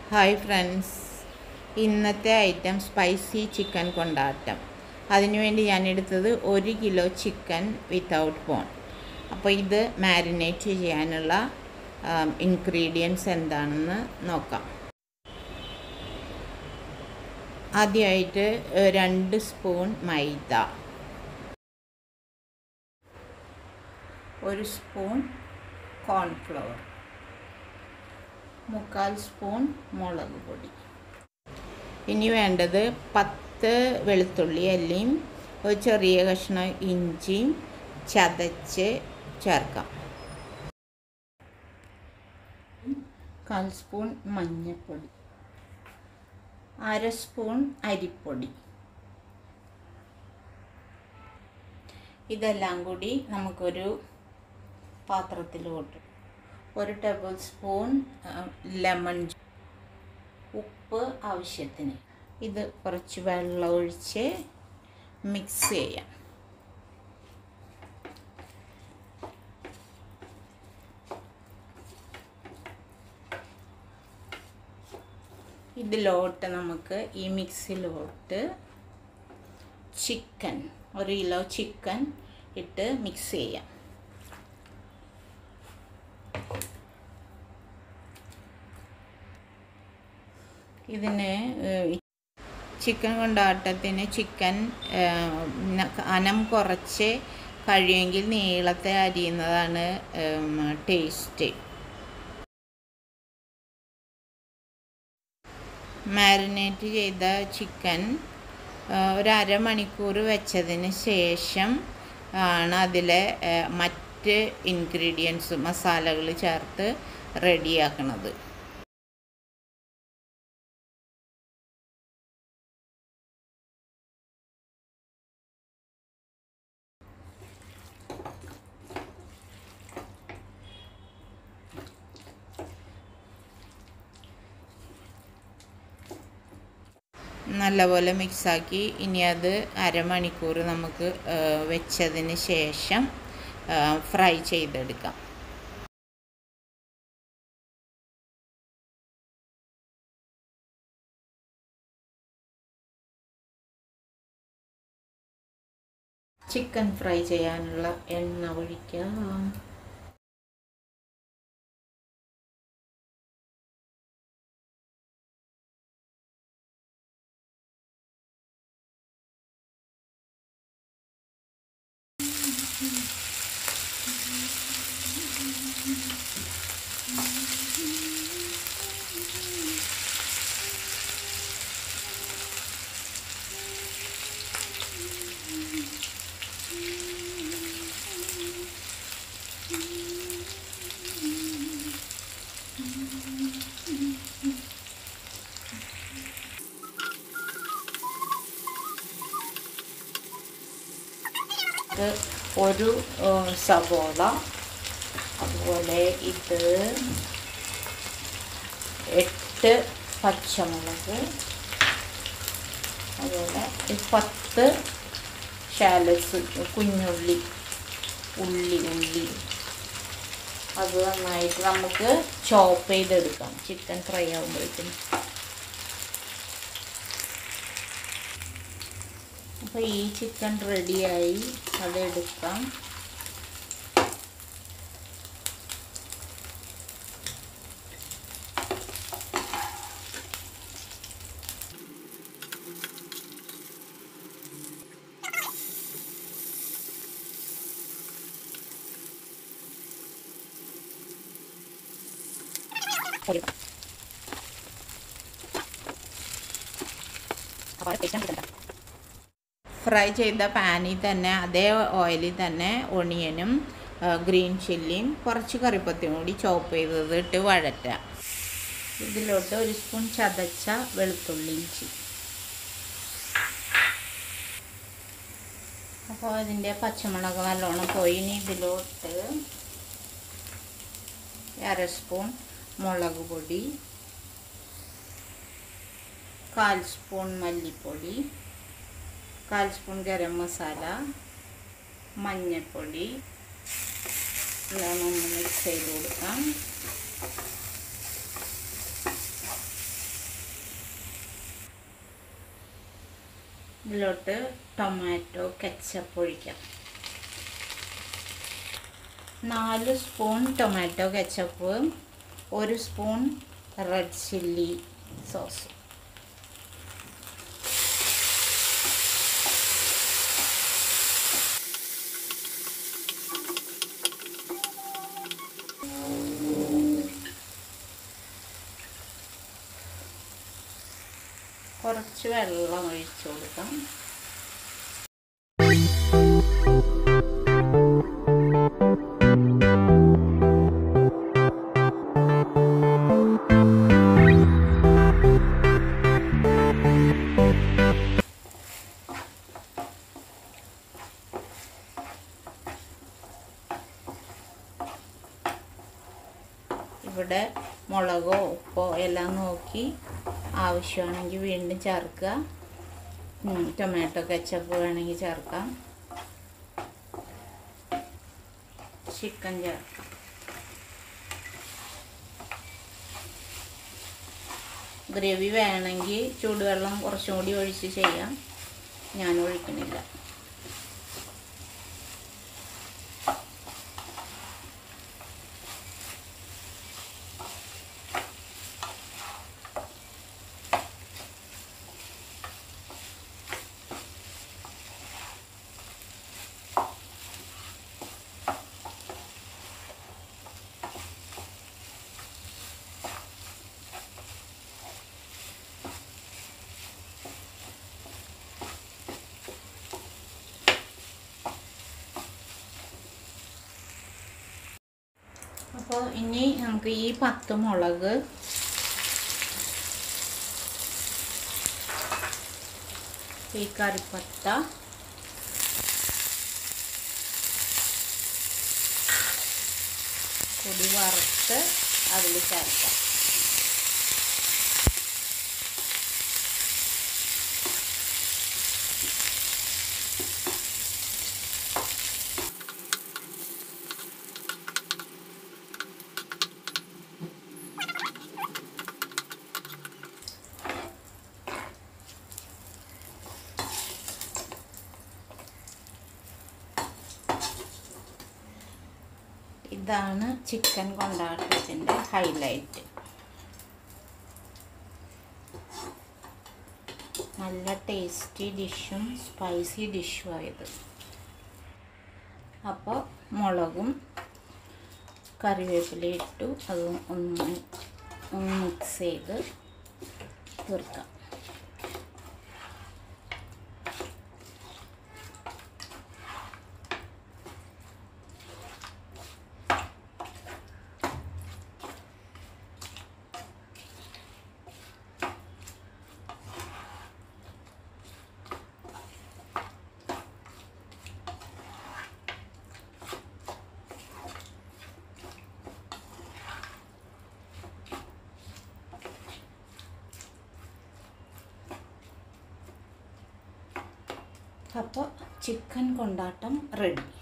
hi friends ഇന്നത്തെ item spicy chicken kondattam അതിനുവേണ്ടി ഞാൻ എടുത്തത് ഒരു കിലോ ചിക്കൻ വിത്തൗട്ട് ബോൺ അപ്പോൾ ഇത് മാരിനേറ്റ് ചെയ്യാനുള്ള ഇൻഗ്രീഡിയൻസ് എന്താണെന്ന് നോക്കാം ആദ്യമായിട്ട് ഏഹ്, രണ്ട് സ്പൂൺ മൈദ ഒരു സ്പൂൺ കോൺഫ്ലവർ മുക്കാൽ സ്പൂൺ മുളക് പൊടി ഇനി വേണ്ടത് പത്ത് വെളുത്തുള്ളി അല്ലിയും ഒരു ചെറിയ കഷ്ണം ഇഞ്ചിയും ചതച്ച് ചേർക്കാം കാൽ സ്പൂൺ മഞ്ഞൾപ്പൊടി അര സ്പൂൺ അരിപ്പൊടി ഇതെല്ലാം കൂടി നമുക്കൊരു പാത്രത്തിലോട്ട് ഒരു ടേബിൾ സ്പൂൺ ലെമൺ ഉപ്പ് ആവശ്യത്തിന് ഇത് കുറച്ച് വെള്ളം ഒഴിച്ച് മിക്സ് ചെയ്യാം ഇതിലോട്ട് നമുക്ക് ഈ മിക്സിലോട്ട് ചിക്കൻ ഒരു കിലോ ചിക്കൻ ഇട്ട് മിക്സ് ചെയ്യാം ഇതിന് ഏഹ്, ചിക്കൻ കൊണ്ടാട്ടത്തിന് ചിക്കൻ ഏഹ്, ന- കനം കുറച്ച് കഴിയുമെങ്കിൽ നീളത്തെ അരിയുന്നതാണ് ടേസ്റ്റ് മാരിനേറ്റ് ചെയ്ത ചിക്കൻ ഏഹ്, ഒരു അരമണിക്കൂർ വെച്ചതിന് ശേഷം ആണ് അതിലെ ഏഹ്, മറ്റ് ഇൻഗ്രീഡിയൻസ് മസാലകൾ ചേർത്ത് റെഡിയാക്കണത് നല്ലപോലെ മിക്സാക്കി ഇനി അത് അരമണിക്കൂർ നമുക്ക് ഏഹ്, വെച്ചതിന് ശേഷം ഏഹ്, ഫ്രൈ ചെയ്തെടുക്കാം ചിക്കൻ ഫ്രൈ ചെയ്യാനുള്ള എണ്ണ ഒഴിക്കാം ഇത് ഒരു ഏഹ്, സവോള അതുപോലെ ഇത് എട്ട് പച്ചമുളക് അതുപോലെ ഈ പത്ത് ഷാലസ് കുഞ്ഞുള്ളി ഉള്ളി ഉള്ളി അത് നന്നായിട്ട് നമുക്ക് ചോപ്പ് ചെയ്തെടുക്കാം ചിക്കൻ ഫ്രൈ ആകുമ്പോഴത്തേനും അപ്പോൾ ഈ ചിക്കൻ റെഡിയായി അതെടുക്കാം ഫ്രൈ ചെയ്ത പാനിൽ തന്നെ അതേ ഓയിലിൽ തന്നെ ഒണിയനും ഗ്രീൻ ചില്ലിയും കുറച്ച് കറിപ്പത്തിയും കൂടി ചോപ്പ് ചെയ്തത് ഇട്ട് വഴറ്റാം ഇതിലോട്ട് ഒരു സ്പൂൺ ചതച്ച വെളുത്തുള്ളി ഇഞ്ചി അപ്പോൾ അതിൻ്റെ പച്ചമുളക് നല്ലോണം പോയി ഇനി ഇതിലോട്ട് അര സ്പൂൺ മുളക് പൊടി കാൽ സ്പൂൺ മല്ലിപ്പൊടി കാൽ സ്പൂൺ ഗരം മസാല മഞ്ഞൾപ്പൊടി എല്ലാം ഒന്ന് മിക്സ് ചെയ്ത് കൊടുക്കാം ഇതിലോട്ട് ടൊമാറ്റോ കെച്ചപ്പ് ഒഴിക്കാം നാല് സ്പൂൺ ടൊമാറ്റോ കെച്ചപ്പ് ഒരു സ്പൂൺ റെഡ് ചില്ലി സോസ് കുറച്ച് വെള്ളം ഒഴിച്ചു കൊടുക്കാം ഇവിടെ മുളകോ ഉപ്പോ എല്ലാം നോക്കി ആവശ്യമാണെങ്കിൽ വീണ്ടും ചേർക്കുക ഉം, ടൊമാറ്റോ കെച്ചപ്പ് വേണമെങ്കിൽ ചേർക്കാം ചിക്കൻ ചേർക്കാം ഗ്രേവി വേണമെങ്കിൽ ചൂടുവെള്ളം കുറച്ചും കൂടി ഒഴിച്ച് ചെയ്യാം ഞാൻ ഒഴിക്കണില്ല അപ്പോൾ ഇനി നമുക്ക് ഈ പത്ത് മുളക് ഈ കറിപ്പത്ത പൊടി വറുത്ത് അതിൽ ചേർക്കാം ഇതാണ് ചിക്കൻ കൊണ്ടാട്ടത്തിൻ്റെ ഹൈലൈറ്റ് നല്ല ടേസ്റ്റി ഡിഷും സ്പൈസി ഡിഷും ആയത് അപ്പോൾ മുളകും കറിവേപ്പില ഇട്ടു അത് ഒന്ന് ഒന്ന് മിക്സ് ചെയ്ത് തീർക്കാം അപ്പോൾ ചിക്കൻ കൊണ്ടാട്ടം റെഡി